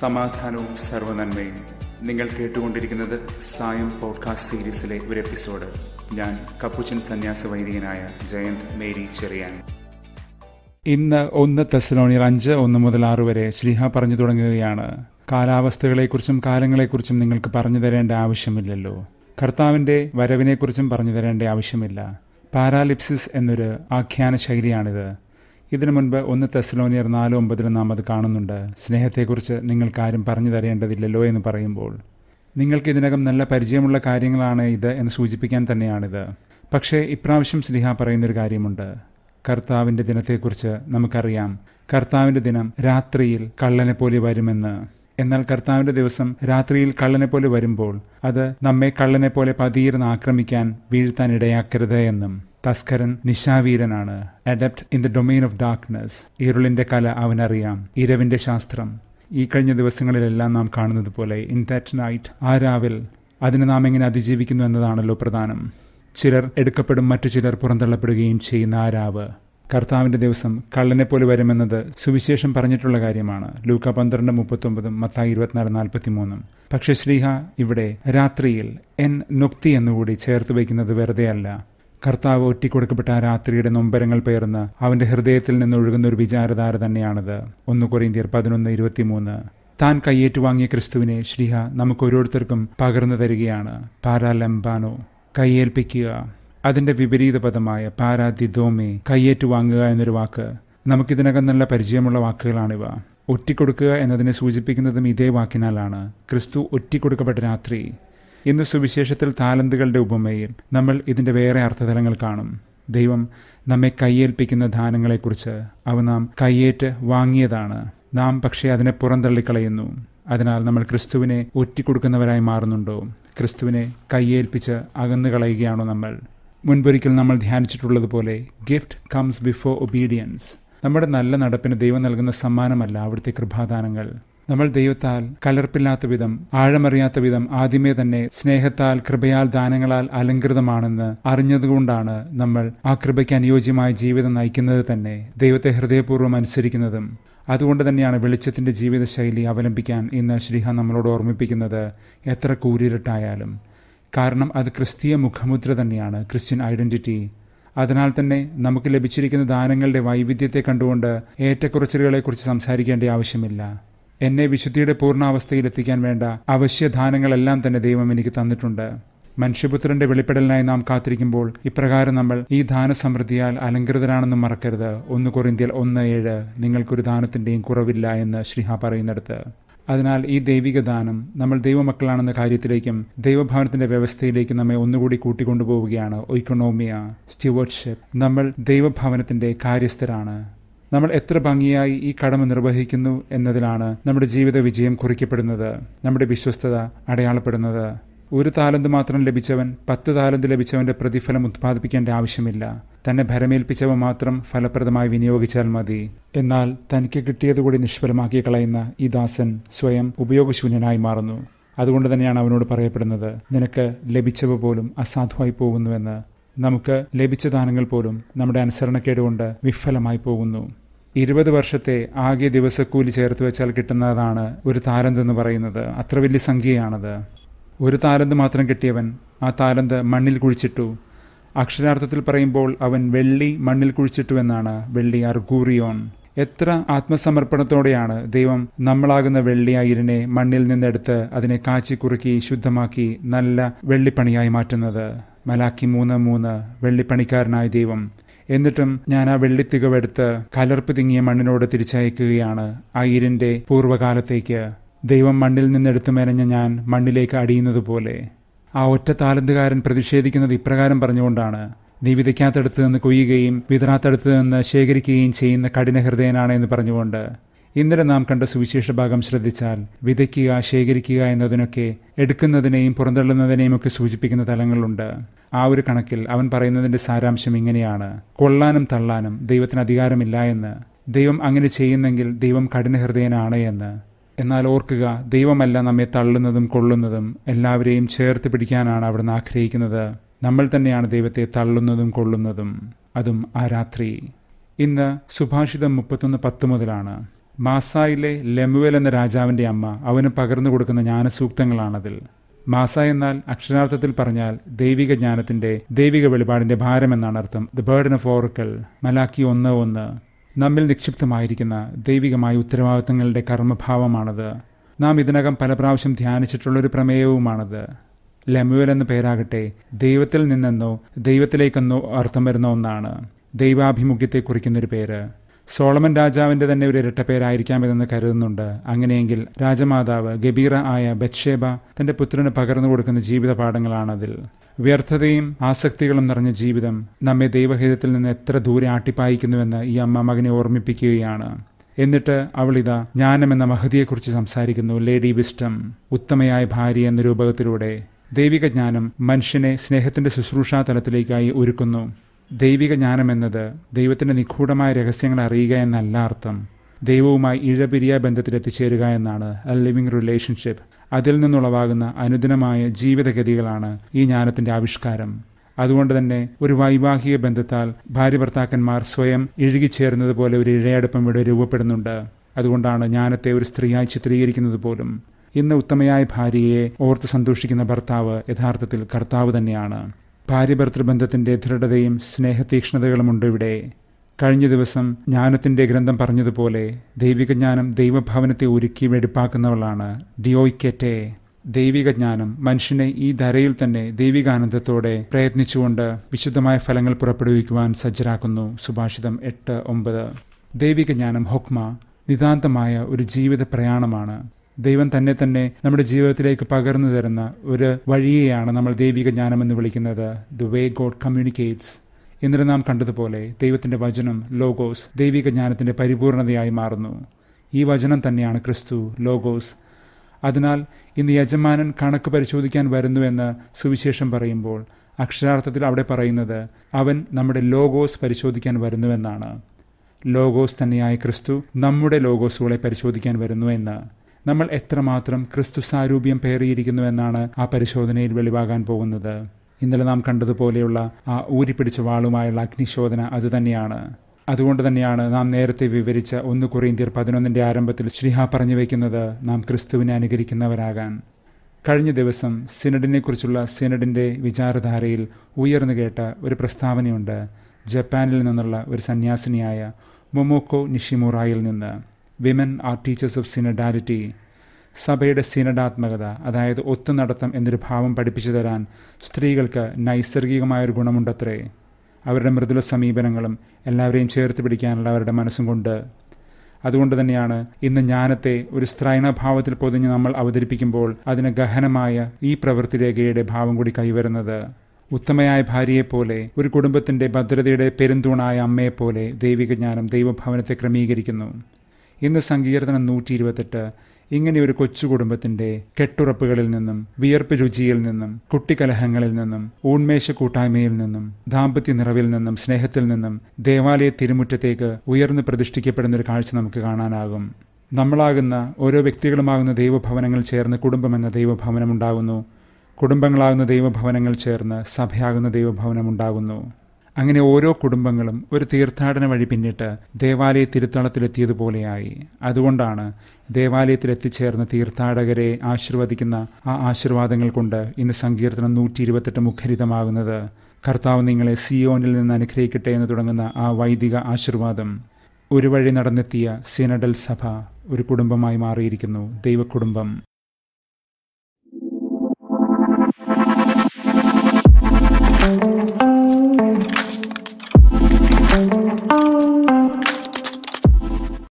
സമാധാനവും സർവനന്മയും നിങ്ങൾ കേട്ടുകൊണ്ടിരിക്കുന്നത് സായം പോഡ്കാസ്റ്റ് സീരീസിലെ ഒരു എപ്പിസോഡ് ഞാൻ കപ്പുച്ചൻ സന്യാസ വൈദികനായ ജയന്ത് മേരി ചെറിയാൻ ഇന്ന് ഒന്ന് തെസലോണിയർ അഞ്ച് ഒന്ന് മുതൽ ആറ് വരെ ശ്രീഹ പറഞ്ഞു തുടങ്ങുകയാണ് കാലാവസ്ഥകളെക്കുറിച്ചും കാലങ്ങളെക്കുറിച്ചും നിങ്ങൾക്ക് പറഞ്ഞു തരേണ്ട ആവശ്യമില്ലല്ലോ കർത്താവിന്റെ വരവിനെക്കുറിച്ചും പറഞ്ഞു തരേണ്ട ആവശ്യമില്ല പാരാലിപ്സിസ് എന്നൊരു ആഖ്യാന ശൈലിയാണിത് ഇതിനു മുൻപ് ഒന്ന് തെസലോനിയർ നാല് ഒമ്പതിൽ നാം അത് കാണുന്നുണ്ട് സ്നേഹത്തെക്കുറിച്ച് നിങ്ങൾക്കാരും പറഞ്ഞു തരേണ്ടതില്ലല്ലോ എന്ന് പറയുമ്പോൾ നിങ്ങൾക്ക് ഇതിനകം നല്ല പരിചയമുള്ള കാര്യങ്ങളാണ് ഇത് എന്ന് സൂചിപ്പിക്കാൻ തന്നെയാണിത് പക്ഷേ ഇപ്രാവശ്യം സ്ലിഹ പറയുന്നൊരു കാര്യമുണ്ട് കർത്താവിന്റെ ദിനത്തെക്കുറിച്ച് നമുക്കറിയാം കർത്താവിന്റെ ദിനം രാത്രിയിൽ കള്ളനെ പോലെ വരുമെന്ന് എന്നാൽ കർത്താവിന്റെ ദിവസം രാത്രിയിൽ കള്ളനെ പോലെ വരുമ്പോൾ അത് നമ്മെ കള്ളനെ പോലെ പതിയിരുന്ന് ആക്രമിക്കാൻ വീഴ്ത്താൻ ഇടയാക്കരുത് എന്നും തസ്കരൻ നിശാവീരനാണ് adept in the domain of darkness ഇരുളിന്റെ കല അവനറിയാം ഇരവിന്റെ ശാസ്ത്രം ഈ കഴിഞ്ഞ ദിവസങ്ങളിലെല്ലാം നാം കാണുന്നത് പോലെ ഇൻ ദാറ്റ് നൈറ്റ് ആ രാവിൽ അതിന് നാം എങ്ങനെ അതിജീവിക്കുന്നു എന്നതാണല്ലോ പ്രധാനം ചിലർ എടുക്കപ്പെടും മറ്റു ചിലർ പുറന്തള്ളപ്പെടുകയും ചെയ്യുന്ന ആ രാവ് കർത്താവിന്റെ ദിവസം കള്ളനെ പോലെ വരുമെന്നത് സുവിശേഷം പറഞ്ഞിട്ടുള്ള കാര്യമാണ് ലൂക്ക പന്ത്രണ്ട് മുപ്പത്തൊമ്പതും മത്തായി ഇരുപത്തിനാല് നാൽപ്പത്തിമൂന്നും പക്ഷെ ശ്രീഹ ഇവിടെ രാത്രിയിൽ എൻ നുക്തി എന്നുകൂടി ചേർത്ത് വയ്ക്കുന്നത് വെറുതെയല്ല കർത്താവ് ഒറ്റിക്കൊടുക്കപ്പെട്ട ആ രാത്രിയുടെ നൊമ്പരങ്ങൾ പേർന്ന് അവന്റെ ഹൃദയത്തിൽ നിന്ന് ഒഴുകുന്ന ഒരു വിചാരധാര തന്നെയാണത് ഒന്ന് കൊറിയന്തിയർ പതിനൊന്ന് ഇരുപത്തിമൂന്ന് താൻ കയ്യേറ്റുവാങ്ങിയ ക്രിസ്തുവിനെ ശ്രീഹ നമുക്ക് ഓരോരുത്തർക്കും പകർന്നു തരികയാണ് പാരാലംബാനോ കയ്യേൽപ്പിക്കുക അതിന്റെ വിപരീത പദമായ പാരാദിദോമെ കയ്യേറ്റു വാങ്ങുക എന്നൊരു വാക്ക് നമുക്കിതിനകം നല്ല പരിചയമുള്ള വാക്കുകളാണിവ ഒറ്റിക്കൊടുക്കുക എന്നതിനെ സൂചിപ്പിക്കുന്നതും ഇതേ വാക്കിനാലാണ് ക്രിസ്തു ഒറ്റിക്കൊടുക്കപ്പെട്ട രാത്രി ഇന്ന് സുവിശേഷത്തിൽ താലന്തുകളുടെ ഉപമയിൽ നമ്മൾ ഇതിന്റെ വേറെ അർത്ഥതലങ്ങൾ കാണും ദൈവം നമ്മെ കയ്യേൽപ്പിക്കുന്ന ദാനങ്ങളെക്കുറിച്ച് അവ നാം കയ്യേറ്റ് വാങ്ങിയതാണ് നാം പക്ഷേ അതിനെ പുറന്തള്ളിക്കളയുന്നു അതിനാൽ നമ്മൾ ക്രിസ്തുവിനെ ഒറ്റിക്കൊടുക്കുന്നവരായി മാറുന്നുണ്ടോ ക്രിസ്തുവിനെ കയ്യേൽപ്പിച്ച് അകന്നു കളയുകയാണോ നമ്മൾ മുൻപൊരിക്കൽ നമ്മൾ ധ്യാനിച്ചിട്ടുള്ളതുപോലെ ഗിഫ്റ്റ് കംസ് ബിഫോർ ഒബീഡിയൻസ് നമ്മുടെ നല്ല നടപ്പിന് ദൈവം നൽകുന്ന സമ്മാനമല്ല അവിടുത്തെ കൃപാദാനങ്ങൾ നമ്മൾ ദൈവത്താൽ കലർപ്പില്ലാത്ത വിധം ആഴമറിയാത്ത വിധം ആദ്യമേ തന്നെ സ്നേഹത്താൽ കൃപയാൽ ദാനങ്ങളാൽ അലങ്കൃതമാണെന്ന് അറിഞ്ഞതുകൊണ്ടാണ് നമ്മൾ ആ കൃപയ്ക്ക് അനുയോജ്യമായ ജീവിതം നയിക്കുന്നത് തന്നെ ദൈവത്തെ ഹൃദയപൂർവ്വം അനുസരിക്കുന്നതും അതുകൊണ്ട് തന്നെയാണ് വെളിച്ചത്തിന്റെ ജീവിതശൈലി അവലംബിക്കാൻ ഇന്ന് ശ്രീഹ നമ്മളോട് ഓർമ്മിപ്പിക്കുന്നത് എത്ര കൂരിരുട്ടായാലും കാരണം അത് ക്രിസ്തീയ മുഖമുദ്ര തന്നെയാണ് ക്രിസ്ത്യൻ ഐഡന്റിറ്റി അതിനാൽ തന്നെ നമുക്ക് ലഭിച്ചിരിക്കുന്ന ദാനങ്ങളുടെ വൈവിധ്യത്തെ കണ്ടുകൊണ്ട് ഏറ്റക്കുറച്ചിലുകളെക്കുറിച്ച് സംസാരിക്കേണ്ട ആവശ്യമില്ല എന്നെ വിശുദ്ധിയുടെ പൂർണ്ണാവസ്ഥയിൽ എത്തിക്കാൻ വേണ്ട അവശ്യദാനങ്ങളെല്ലാം തന്നെ ദൈവം എനിക്ക് തന്നിട്ടുണ്ട് മനുഷ്യപുത്രന്റെ വെളിപ്പെടലിനായി നാം കാത്തിരിക്കുമ്പോൾ ഇപ്രകാരം നമ്മൾ ഈ ദാനസമൃദ്ധിയാൽ അലങ്കൃതരാണെന്ന് മറക്കരുത് ഒന്ന് കൊറിന്ത്യൽ ഒന്ന് ഏഴ് നിങ്ങൾക്കൊരു ദാനത്തിന്റെയും കുറവില്ല എന്ന് ശ്രീഹ പറയുന്നിടത്ത് അതിനാൽ ഈ ദൈവിക ദാനം നമ്മൾ ദൈവമക്കളാണെന്ന കാര്യത്തിലേക്കും ദൈവഭവനത്തിന്റെ വ്യവസ്ഥയിലേക്കും നമ്മെ ഒന്നുകൂടി കൂട്ടിക്കൊണ്ടുപോവുകയാണ് ഒയ്ക്കണോമിയ സ്റ്റുവർഡ്ഷിപ്പ് നമ്മൾ ദൈവഭവനത്തിന്റെ കാര്യസ്ഥരാണ് നമ്മൾ എത്ര ഭംഗിയായി ഈ കടമ നിർവഹിക്കുന്നു എന്നതിലാണ് നമ്മുടെ ജീവിത വിജയം കുറിക്കപ്പെടുന്നത് നമ്മുടെ വിശ്വസ്തത അടയാളപ്പെടുന്നത് ഒരു താലന്ത് മാത്രം ലഭിച്ചവൻ പത്ത് താലന്ത് ലഭിച്ചവന്റെ പ്രതിഫലം ഉത്പാദിപ്പിക്കേണ്ട ആവശ്യമില്ല തന്നെ ഭരമേൽപ്പിച്ചവ മാത്രം ഫലപ്രദമായി വിനിയോഗിച്ചാൽ മതി എന്നാൽ തനിക്ക് കിട്ടിയതുകൂടി നിഷ്ഫലമാക്കി കളയുന്ന ഈ ദാസൻ സ്വയം ഉപയോഗശൂന്യനായി മാറുന്നു അതുകൊണ്ട് തന്നെയാണ് അവനോട് പറയപ്പെടുന്നത് നിനക്ക് ലഭിച്ചവ പോലും അസാധുവായി പോകുന്നുവെന്ന് നമുക്ക് ലഭിച്ച ദാനങ്ങൾ പോലും നമ്മുടെ അനുസരണക്കേട് കൊണ്ട് വിഫലമായി പോകുന്നു ഇരുപത് വർഷത്തെ ആകെ ദിവസക്കൂലി ചേർത്ത് വെച്ചാൽ കിട്ടുന്നതാണ് ഒരു താലന്ത് എന്ന് പറയുന്നത് അത്ര വലിയ സംഖ്യയാണത് ഒരു താലന്ത് മാത്രം കിട്ടിയവൻ ആ താലന്ത് മണ്ണിൽ കുഴിച്ചിട്ടു അക്ഷരാർത്ഥത്തിൽ പറയുമ്പോൾ അവൻ വെള്ളി മണ്ണിൽ കുഴിച്ചിട്ടു എന്നാണ് വെള്ളി അർഗൂറിയോൺ എത്ര ആത്മസമർപ്പണത്തോടെയാണ് ദൈവം നമ്മളാകുന്ന വെള്ളിയായിരിനെ മണ്ണിൽ നിന്നെടുത്ത് അതിനെ കാച്ചി കുറുക്കി ശുദ്ധമാക്കി നല്ല വെള്ളിപ്പണിയായി മാറ്റുന്നത് മലാക്കി മൂന്ന് മൂന്ന് വെള്ളിപ്പണിക്കാരനായ ദൈവം എന്നിട്ടും ഞാൻ ആ വെള്ളിത്തികവെടുത്ത് കലർപ്പ് തിങ്ങിയ മണ്ണിനോട് തിരിച്ചയക്കുകയാണ് ആ ഇരിന്റെ പൂർവ്വകാലത്തേക്ക് ദൈവം മണ്ണിൽ നിന്നെടുത്തു മെനഞ്ഞ ഞാൻ മണ്ണിലേക്ക് അടിയുന്നത് പോലെ ആ ഒറ്റ താലന്തുകാരൻ പ്രതിഷേധിക്കുന്നത് ഇപ്രകാരം പറഞ്ഞുകൊണ്ടാണ് നീ വിതയ്ക്കാത്തടുത്ത് നിന്ന് കൊയ്യുകയും വിതറാത്തടുത്ത് നിന്ന് ശേഖരിക്കുകയും ചെയ്യുന്ന കഠിന ഹൃദയനാണ് എന്ന് പറഞ്ഞുകൊണ്ട് ഇന്നലെ നാം കണ്ട സുവിശേഷ ഭാഗം ശ്രദ്ധിച്ചാൽ വിതയ്ക്കുക ശേഖരിക്കുക എന്നതിനൊക്കെ എടുക്കുന്നതിനെയും പുറന്തള്ളുന്നതിനെയും ഒക്കെ സൂചിപ്പിക്കുന്ന തലങ്ങളുണ്ട് ആ ഒരു കണക്കിൽ അവൻ പറയുന്നതിന്റെ സാരാംശം ഇങ്ങനെയാണ് കൊള്ളാനും തള്ളാനും ദൈവത്തിന് അധികാരമില്ല എന്ന് ദൈവം അങ്ങനെ ചെയ്യുന്നെങ്കിൽ ദൈവം കഠിന ഹൃദയനാണ് എന്ന് എന്നാൽ ഓർക്കുക ദൈവമല്ല നമ്മെ തള്ളുന്നതും കൊള്ളുന്നതും എല്ലാവരെയും ചേർത്ത് പിടിക്കാനാണ് അവിടുന്ന് ആഗ്രഹിക്കുന്നത് നമ്മൾ തന്നെയാണ് ദൈവത്തെ തള്ളുന്നതും കൊള്ളുന്നതും അതും ആ രാത്രി ഇന്ന് സുഭാഷിതം മുപ്പത്തൊന്ന് പത്ത് മുതലാണ് മാസായിലെ ലെമുവേൽ എന്ന രാജാവിന്റെ അമ്മ അവന് പകർന്നു കൊടുക്കുന്ന ജ്ഞാനസൂക്തങ്ങളാണതിൽ മാസ എന്നാൽ അക്ഷരാർത്ഥത്തിൽ പറഞ്ഞാൽ ദൈവിക ജ്ഞാനത്തിന്റെ ദൈവിക വെളിപാടിന്റെ ഭാരം എന്നാണ് അർത്ഥം the burden of oracle Malachi ഒന്ന് ഒന്ന് നമ്മിൽ നിക്ഷിപ്തമായിരിക്കുന്ന ദൈവികമായ ഉത്തരവാദിത്തങ്ങളുടെ കർമ്മഭാവമാണത് നാം ഇതിനകം പല പ്രാവശ്യം ധ്യാനിച്ചിട്ടുള്ളൊരു പ്രമേയവുമാണത് ലെമുവൽ എന്ന പേരാകട്ടെ ദൈവത്തിൽ നിന്നെന്നോ ദൈവത്തിലേക്കെന്നോ അർത്ഥം വരുന്ന ഒന്നാണ് ദൈവാഭിമുഖ്യത്തെ കുറിക്കുന്നൊരു പേര് സോളമൻ രാജാവിന്റെ തന്നെ ഒരു ഇരട്ട പേരായിരിക്കാമെന്ന് കരുതുന്നുണ്ട് അങ്ങനെയെങ്കിൽ രാജമാതാവ് ഗബീറ ആയ ബത്ഷേബ തന്റെ പുത്രന് പകർന്നു കൊടുക്കുന്ന ജീവിത പാഠങ്ങളാണതിൽ വ്യർത്ഥതയും ആസക്തികളും നിറഞ്ഞ ജീവിതം നമ്മെ ദൈവഹിതത്തിൽ നിന്ന് എത്ര ദൂരെ ആട്ടിപ്പായിക്കുന്നുവെന്ന് ഈ അമ്മ മകനെ ഓർമ്മിപ്പിക്കുകയാണ് എന്നിട്ട് അവളിതാ ജ്ഞാനം എന്ന മഹതിയെക്കുറിച്ച് സംസാരിക്കുന്നു ലേഡി വിസ്റ്റം ഉത്തമയായ ഭാര്യ എന്ന രൂപകത്തിലൂടെ ദൈവിക ജ്ഞാനം മനുഷ്യനെ സ്നേഹത്തിന്റെ ശുശ്രൂഷാ തലത്തിലേക്കായി ഒരുക്കുന്നു ദൈവിക ജ്ഞാനം എന്നത് ദൈവത്തിന്റെ നിഗൂഢമായ രഹസ്യങ്ങൾ അറിയുക എന്നല്ല അർത്ഥം ദൈവവുമായി ഇഴപിരിയ ബന്ധത്തിൽ എത്തിച്ചേരുക എന്നാണ് എ ലിവിംഗ് റിലേഷൻഷിപ്പ് അതിൽ നിന്നുളവാകുന്ന അനുദിനമായ ജീവിതഗതികളാണ് ഈ ജ്ഞാനത്തിന്റെ ആവിഷ്കാരം അതുകൊണ്ട് തന്നെ ഒരു വൈവാഹിക ബന്ധത്താൽ ഭാര്യ ഭർത്താക്കന്മാർ സ്വയം ഇഴുകിച്ചേരുന്നത് പോലെ ഒരു ഇഴയടുപ്പം ഇവിടെ രൂപപ്പെടുന്നുണ്ട് അതുകൊണ്ടാണ് ജ്ഞാനത്തെ ഒരു സ്ത്രീയായി ചിത്രീകരിക്കുന്നത് പോലും ഇന്ന് ഉത്തമയായ ഭാര്യയെ ഓർത്ത് സന്തോഷിക്കുന്ന ഭർത്താവ് യഥാർത്ഥത്തിൽ കർത്താവ് തന്നെയാണ് ഭാര്യ ഭർത്തൃബന്ധത്തിന്റെ ദൃഢതയും സ്നേഹതീക്ഷ്ണതകളുമുണ്ട് ഇവിടെ കഴിഞ്ഞ ദിവസം ജ്ഞാനത്തിന്റെ ഗ്രന്ഥം പറഞ്ഞതുപോലെ ദൈവിക ജ്ഞാനം ദൈവഭവനത്തെ ഒരുക്കി വെടിപ്പാക്കുന്നവളാണ് ഡിയോയ്ക്കെറ്റെ ദൈവിക ജ്ഞാനം മനുഷ്യനെ ഈ ധരയിൽ തന്നെ ദൈവികാനന്ദത്തോടെ പ്രയത്നിച്ചുകൊണ്ട് വിശുദ്ധമായ ഫലങ്ങൾ പുറപ്പെടുവിക്കുവാൻ സജ്ജരാക്കുന്നു സുഭാഷിതം എട്ട് ഒമ്പത് ദൈവിക ജ്ഞാനം ഹൊക്മ നിതാന്തമായ ഒരു ജീവിത പ്രയാണമാണ് ദൈവം തന്നെ തന്നെ നമ്മുടെ ജീവിതത്തിലേക്ക് പകർന്നു തരുന്ന ഒരു വഴിയെയാണ് നമ്മൾ ദൈവിക ജ്ഞാനം എന്ന് വിളിക്കുന്നത് ദ വേ ഗോഡ് കമ്മ്യൂണിക്കേറ്റ്സ് എന്നിട്ട് നാം കണ്ടതുപോലെ ദൈവത്തിന്റെ വചനം ലോഗോസ് ദൈവിക ജ്ഞാനത്തിന്റെ പരിപൂർണതയായി മാറുന്നു ഈ വചനം തന്നെയാണ് ക്രിസ്തു ലോഗോസ് അതിനാൽ ഇന്ന് യജമാനൻ കണക്ക് പരിശോധിക്കാൻ വരുന്നുവെന്ന് സുവിശേഷം പറയുമ്പോൾ അക്ഷരാർത്ഥത്തിൽ അവിടെ പറയുന്നത് അവൻ നമ്മുടെ ലോഗോസ് പരിശോധിക്കാൻ വരുന്നുവെന്നാണ് ലോഗോസ് തന്നെയായ ക്രിസ്തു നമ്മുടെ ലോഗോസുകളെ പരിശോധിക്കാൻ വരുന്നു എന്ന് നമ്മൾ എത്രമാത്രം ക്രിസ്തു സാരൂപ്യം പേറിയിരിക്കുന്നു എന്നാണ് ആ പരിശോധനയിൽ വെളിവാകാൻ പോകുന്നത് ഇന്നലെ നാം കണ്ടതുപോലെയുള്ള ആ ഊരിപ്പിടിച്ച വാളുമായുള്ള അഗ്നിശോധന അതുതന്നെയാണ് അതുകൊണ്ട് തന്നെയാണ് നാം നേരത്തെ വിവരിച്ച ഒന്ന് കൊറിയന്ത്യർ പതിനൊന്നിന്റെ ആരംഭത്തിൽ ശ്രീഹ പറഞ്ഞു വയ്ക്കുന്നത് നാം ക്രിസ്തുവിനെ അനുകരിക്കുന്നവരാകാൻ കഴിഞ്ഞ ദിവസം സിനഡിനെക്കുറിച്ചുള്ള സിനഡിന്റെ വിചാരധാരയിൽ ഉയർന്നു കേട്ട ഒരു പ്രസ്താവനയുണ്ട് ജപ്പാനിൽ നിന്നുള്ള ഒരു സന്യാസിനിയായ മൊമോക്കോ നിഷിമുറായിൽ നിന്ന് women are teachers of synodality സഭയുടെ സിനഡാത്മകത അതായത് ഒത്തുനടത്തം എന്നൊരു ഭാവം പഠിപ്പിച്ചു തരാൻ സ്ത്രീകൾക്ക് നൈസർഗികമായൊരു ഗുണമുണ്ടത്രേ അവരുടെ മൃദുല സമീപനങ്ങളും എല്ലാവരെയും ചേർത്ത് പിടിക്കാനുള്ള അവരുടെ മനസ്സും കൊണ്ട് അതുകൊണ്ട് തന്നെയാണ് ഇന്ന് ജ്ഞാനത്തെ ഒരു സ്ത്രൈണഭാവത്തിൽ പൊതിഞ്ഞ് നമ്മൾ അവതരിപ്പിക്കുമ്പോൾ അതിന് ഗഹനമായ ഈ പ്രവൃത്തി രേഖയുടെ ഭാവം കൂടി കൈവരുന്നത് ഉത്തമയായ ഭാര്യയെപ്പോലെ ഒരു കുടുംബത്തിന്റെ ഭദ്രതയുടെ പെരുന്തൂണായ അമ്മയെപ്പോലെ ദൈവിക ജ്ഞാനം ദൈവഭവനത്തെ ക്രമീകരിക്കുന്നു ഇന്ന് സങ്കീർത്തനം നൂറ്റി ഇരുപത്തെട്ട് ഇങ്ങനെ ഒരു കൊച്ചു കുടുംബത്തിന്റെ കെട്ടുറപ്പുകളിൽ നിന്നും വിയർപ്പ് രുചിയിൽ നിന്നും കുട്ടിക്കലഹങ്ങളിൽ നിന്നും ഊൺമേശ കൂട്ടായ്മയിൽ നിന്നും ദാമ്പത്യ നിറവിൽ നിന്നും സ്നേഹത്തിൽ നിന്നും ദേവാലയ തിരുമുറ്റത്തേക്ക് ഉയർന്നു പ്രതിഷ്ഠിക്കപ്പെടുന്ന ഒരു കാഴ്ച നമുക്ക് കാണാനാകും നമ്മളാകുന്ന ഓരോ വ്യക്തികളുമാകുന്ന ദൈവഭവനങ്ങൾ ചേർന്ന് കുടുംബമെന്ന ദൈവഭവനം ഉണ്ടാകുന്നു കുടുംബങ്ങളാകുന്ന ദൈവഭവനങ്ങൾ ചേർന്ന് സഭയാകുന്ന ദൈവഭവനം ഉണ്ടാകുന്നു അങ്ങനെ ഓരോ കുടുംബങ്ങളും ഒരു തീർത്ഥാടന വഴി പിന്നിട്ട് ദേവാലയ തിരുത്തളത്തിലെത്തിയതുപോലെയായി അതുകൊണ്ടാണ് ദേവാലയത്തിൽ എത്തിച്ചേർന്ന തീർത്ഥാടകരെ ആശീർവദിക്കുന്ന ആ ആശീർവാദങ്ങൾ കൊണ്ട് ഇന്ന് സങ്കീർത്തനം നൂറ്റി ഇരുപത്തെട്ട് മുഖരിതമാകുന്നത് കർത്താവ് നിങ്ങളെ സിയോനിൽ നിന്ന് അനുഗ്രഹിക്കട്ടെ എന്ന് തുടങ്ങുന്ന ആ വൈദിക ആശീർവാദം ഒരു വഴി നടന്നെത്തിയ സിനഡൽ സഭ ഒരു കുടുംബമായി മാറിയിരിക്കുന്നു ദൈവക്കുടുംബം